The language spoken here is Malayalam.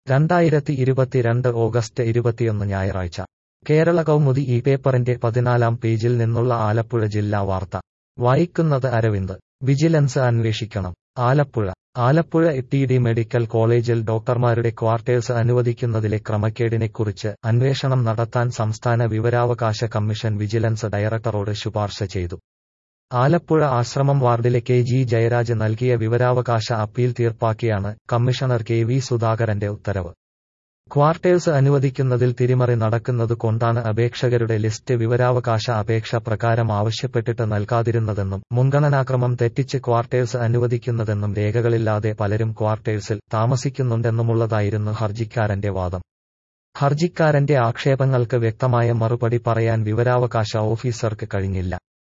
രണ്ടായിരത്തി ഇരുപത്തിരണ്ട് ഓഗസ്റ്റ് ഇരുപത്തിയൊന്ന് ഞായറാഴ്ച കേരള കൗമുദി ഈ പേപ്പറിന്റെ പതിനാലാം പേജിൽ നിന്നുള്ള ആലപ്പുഴ ജില്ലാ വാർത്ത വായിക്കുന്നത് അരവിന്ദ് വിജിലൻസ് അന്വേഷിക്കണം Alappuzha Alappuzha T D medical കോളേജിൽ ഡോക്ടർമാരുടെ ക്വാർട്ടേഴ്സ് അനുവദിക്കുന്നതിലെ ക്രമക്കേടിനെക്കുറിച്ച് അന്വേഷണം നടത്താൻ സംസ്ഥാന വിവരാവകാശ കമ്മീഷൻ വിജിലൻസ് ഡയറക്ടറോട് ശുപാർശ ചെയ്തു ആലപ്പുഴ ആശ്രമം വാർഡിലെ കെ ജി ജയരാജ് നൽകിയ വിവരാവകാശ അപ്പീൽ തീർപ്പാക്കിയാണ് കമ്മീഷണർ കെ വി സുധാകരന്റെ ഉത്തരവ് ക്വാർട്ടേഴ്സ് അനുവദിക്കുന്നതിൽ തിരിമറി നടക്കുന്നത് കൊണ്ടാണ് അപേക്ഷകരുടെ ലിസ്റ്റ് വിവരാവകാശ അപേക്ഷ പ്രകാരം ആവശ്യപ്പെട്ടിട്ട് നൽകാതിരുന്നതെന്നും മുൻഗണനാക്രമം തെറ്റിച്ച് ക്വാർട്ടേഴ്സ് അനുവദിക്കുന്നതെന്നും രേഖകളില്ലാതെ പലരും ക്വാർട്ടേഴ്സിൽ താമസിക്കുന്നുണ്ടെന്നുമുള്ളതായിരുന്നു ഹർജിക്കാരന്റെ വാദം ഹർജിക്കാരന്റെ ആക്ഷേപങ്ങൾക്ക് വ്യക്തമായ മറുപടി പറയാൻ വിവരാവകാശ ഓഫീസർക്ക് കഴിഞ്ഞില്ല